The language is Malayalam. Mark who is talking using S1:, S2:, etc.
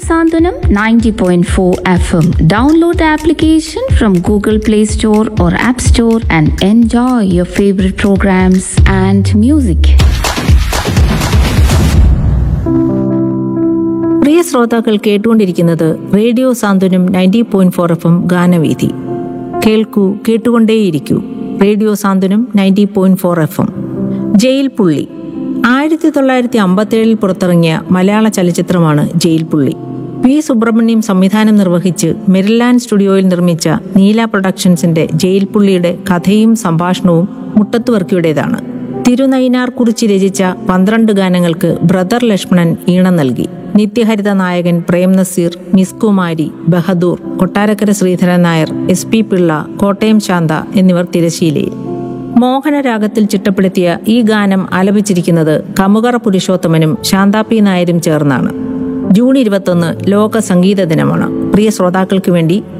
S1: Sandhanam 90.4 FM. Download the application from Google Play Store or App Store and enjoy your favorite programs and music.
S2: പ്രിയ ശ്രോതാക്കൾ കേട്ടുകൊണ്ടിരിക്കുന്നത് radio Santhwanam ninety point four F M Ganaveedhi കേൾക്കൂ കേട്ടുകൊണ്ടേയിരിക്കൂ radio Santhwanam ninety point four F M Jail Pulli ആയിരത്തി തൊള്ളായിരത്തി അമ്പത്തേഴിൽ പുറത്തിറങ്ങിയ മലയാള ചലച്ചിത്രമാണ് ജയിൽ പുള്ളി പി സുബ്രഹ്മണ്യം സംവിധാനം നിർവഹിച്ച് മെരിലാൻഡ് സ്റ്റുഡിയോയിൽ നിർമ്മിച്ച നീല പ്രൊഡക്ഷൻസിന്റെ ജയിൽ പുള്ളിയുടെ കഥയും സംഭാഷണവും മുട്ടത്തുവർക്കിയുടേതാണ് തിരുനൈനാർ കുറിച്ച് രചിച്ച പന്ത്രണ്ട് ഗാനങ്ങൾക്ക് ബ്രദർ ലക്ഷ്മണൻ ഈണം നൽകി നിത്യഹരിത നായകൻ Prem Nazir Miss Kumari Bahadur Kottarakkara Sreedharan Nair S P Pillai Kottayam Santha എന്നിവർ തിരശീലയിൽ മോഹനരാഗത്തിൽ ചിട്ടപ്പെടുത്തിയ ഈ ഗാനം ആലപിച്ചിരിക്കുന്നത് കമുകറ പുരുഷോത്തമനും ശാന്താപ്പി നായരും ചേർന്നാണ് ജൂൺ ഇരുപത്തൊന്ന് ലോക സംഗീത ദിനമാണ് പ്രിയ ശ്രോതാക്കൾക്ക് വേണ്ടി